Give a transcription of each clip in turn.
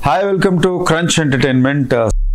hi welcome to crunch entertainment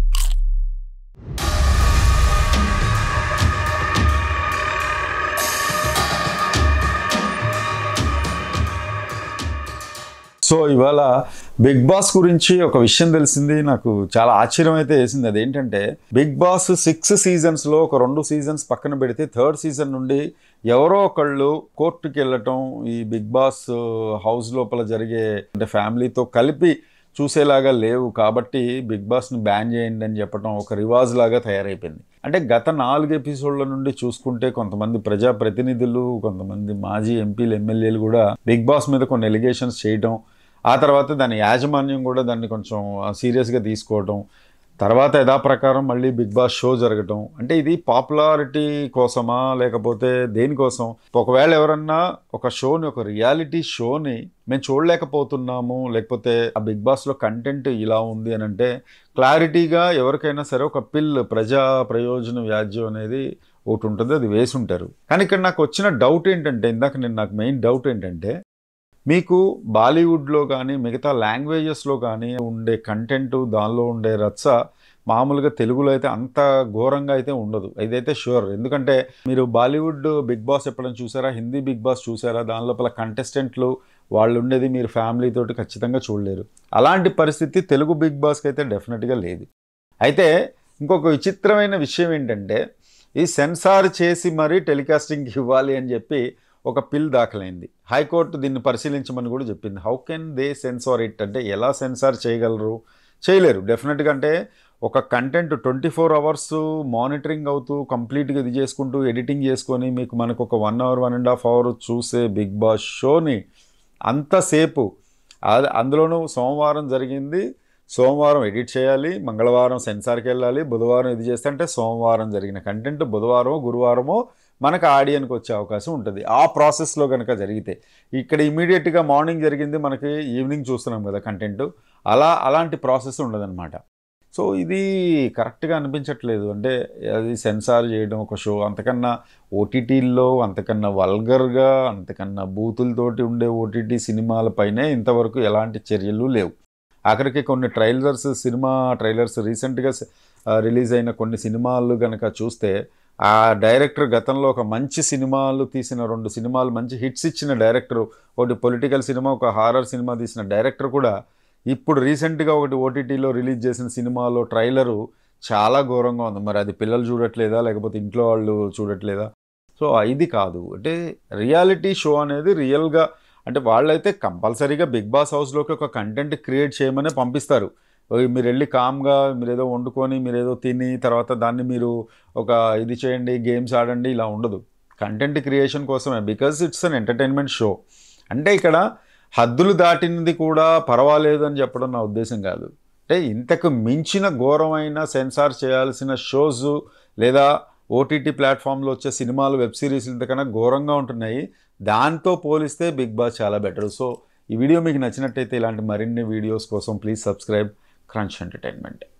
so ఇవాళ Bigg Boss గురించి ఒక విషయం తెలిసింది నాకు చాలా ఆశ్చర్యం అయితే వేసింది అదేంటంటే బిగ్ బాస్ సిక్స్ సీజన్స్లో ఒక రెండు సీజన్స్ పక్కన పెడితే థర్డ్ సీజన్ నుండి ఎవరో ఒకళ్ళు కోర్టుకి వెళ్ళటం ఈ బిగ్ బాస్ హౌస్ లోపల జరిగే అంటే ఫ్యామిలీతో కలిపి చూసేలాగా లేవు కాబట్టి బిగ్ బాస్ని బ్యాన్ చేయండి అని చెప్పడం ఒక రివాజ్ లాగా తయారైపోయింది అంటే గత నాలుగు ఎపిసోడ్ల నుండి చూసుకుంటే కొంతమంది ప్రజా ప్రతినిధులు కొంతమంది మాజీ ఎంపీలు ఎమ్మెల్యేలు కూడా బిగ్ బాస్ మీద కొన్ని ఎలిగేషన్స్ చేయడం ఆ తర్వాత దాని యాజమాన్యం కూడా దాన్ని కొంచెం సీరియస్గా తీసుకోవడం తర్వాత యథాప్రకారం మళ్ళీ బిగ్ బాస్ షో జరగటం అంటే ఇది పాపులారిటీ కోసమా లేకపోతే దేనికోసం ఒకవేళ ఎవరన్నా ఒక షోని ఒక రియాలిటీ షోని మేము చూడలేకపోతున్నాము లేకపోతే ఆ బిగ్ బాస్లో కంటెంట్ ఇలా ఉంది అని అంటే క్లారిటీగా ఎవరికైనా సరే ఒక పిల్ ప్రజా ప్రయోజన వ్యాజ్యం అనేది ఒకటి ఉంటుంది అది వేసి ఉంటారు కానీ ఇక్కడ నాకు వచ్చిన డౌట్ ఏంటంటే ఇందాక నేను నాకు మెయిన్ డౌట్ ఏంటంటే మీకు బాలీవుడ్లో కానీ మిగతా లాంగ్వేజెస్లో కానీ ఉండే కంటెంట్ దానిలో ఉండే రచ్చ మామూలుగా తెలుగులో అయితే అంత ఘోరంగా అయితే ఉండదు ఇదైతే షూర్ ఎందుకంటే మీరు బాలీవుడ్ బిగ్ బాస్ ఎప్పుడైనా చూసారా హిందీ బిగ్ బాస్ చూసారా దాని లోపల కంటెస్టెంట్లు వాళ్ళు ఉండేది మీరు ఫ్యామిలీ తోటి ఖచ్చితంగా చూడలేరు అలాంటి పరిస్థితి తెలుగు బిగ్ బాస్కి అయితే డెఫినెట్గా లేదు అయితే ఇంకొక విచిత్రమైన విషయం ఏంటంటే ఈ సెన్సార్ చేసి మరీ టెలికాస్టింగ్ ఇవ్వాలి అని చెప్పి ఒక పిల్ దాఖలైంది హైకోర్టు దీన్ని పరిశీలించమని కూడా చెప్పింది how can they censor it అంటే ఎలా సెన్సార్ చేయగలరు చేయలేరు డెఫినెట్గా అంటే ఒక content twenty four hours monitoring అవుతూ కంప్లీట్గా ఇది చేసుకుంటూ ఎడిటింగ్ చేసుకొని మీకు మనకు ఒక one hour one and half hour చూసే బిగ్ బాస్ షోని అంతసేపు అది అందులోనూ సోమవారం జరిగింది సోమవారం ఎడిట్ చేయాలి మంగళవారం సెన్సార్కి వెళ్ళాలి బుధవారం ఇది చేస్తే అంటే సోమవారం జరిగిన కంటెంట్ బుధవారమో గురువారమో మనకు ఆడియన్కి వచ్చే అవకాశం ఉంటుంది ఆ ప్రాసెస్లో కనుక జరిగితే ఇక్కడ ఇమీడియట్గా మార్నింగ్ జరిగింది మనకి ఈవినింగ్ చూస్తున్నాం కదా కంటెంట్ అలా అలాంటి ప్రాసెస్ ఉండదన్నమాట సో ఇది కరెక్ట్గా అనిపించట్లేదు అంటే అది సెన్సార్ చేయడం ఒక షో అంతకన్నా ఓటీటీల్లో అంతకన్నా వల్గర్గా అంతకన్నా బూతులతోటి ఉండే ఓటీటీ సినిమాలపైనే ఇంతవరకు ఎలాంటి చర్యలు లేవు ఆఖరికి కొన్ని ట్రైలర్స్ సినిమా ట్రైలర్స్ రీసెంట్గా రిలీజ్ అయిన కొన్ని సినిమాలు కనుక చూస్తే ఆ డైరెక్టర్ గతంలో ఒక మంచి సినిమాలు తీసిన రెండు సినిమాలు మంచి హిట్స్ ఇచ్చిన డైరెక్టర్ ఒకటి పొలిటికల్ సినిమా ఒక హారర్ సినిమా తీసిన డైరెక్టర్ కూడా ఇప్పుడు రీసెంట్గా ఒకటి ఓటీటీలో రిలీజ్ చేసిన సినిమాలో ట్రైలరు చాలా ఘోరంగా ఉంది మరి అది పిల్లలు చూడట్లేదా లేకపోతే ఇంట్లో వాళ్ళు చూడట్లేదా సో ఇది కాదు అంటే రియాలిటీ షో అనేది రియల్గా అంటే వాళ్ళైతే కంపల్సరీగా బిగ్ బాస్ హౌస్లోకి ఒక కంటెంట్ క్రియేట్ చేయమనే పంపిస్తారు మీరు వెళ్ళి కామ్గా మీరు ఏదో వండుకొని మీరు ఏదో తిని తర్వాత దాన్ని మీరు ఒక ఇది చేయండి గేమ్స్ ఆడండి ఇలా ఉండదు కంటెంట్ క్రియేషన్ కోసమే because it's an entertainment show అంటే ఇక్కడ హద్దులు దాటినది కూడా పర్వాలేదు అని చెప్పడం నా ఉద్దేశం కాదు అంటే ఇంతకు మించిన ఘోరమైన సెన్సార్ చేయాల్సిన షోస్ లేదా ఓటీటీ ప్లాట్ఫామ్లో వచ్చే సినిమాలు వెబ్ సిరీస్లు ఇంతకన్నా ఘోరంగా ఉంటున్నాయి దాంతో పోలిస్తే బిగ్ బాస్ చాలా బెటర్ సో ఈ వీడియో మీకు నచ్చినట్టయితే ఇలాంటి మరిన్ని వీడియోస్ కోసం ప్లీజ్ సబ్స్క్రైబ్ క్రంచ్ ఎంటర్టైన్మెంట్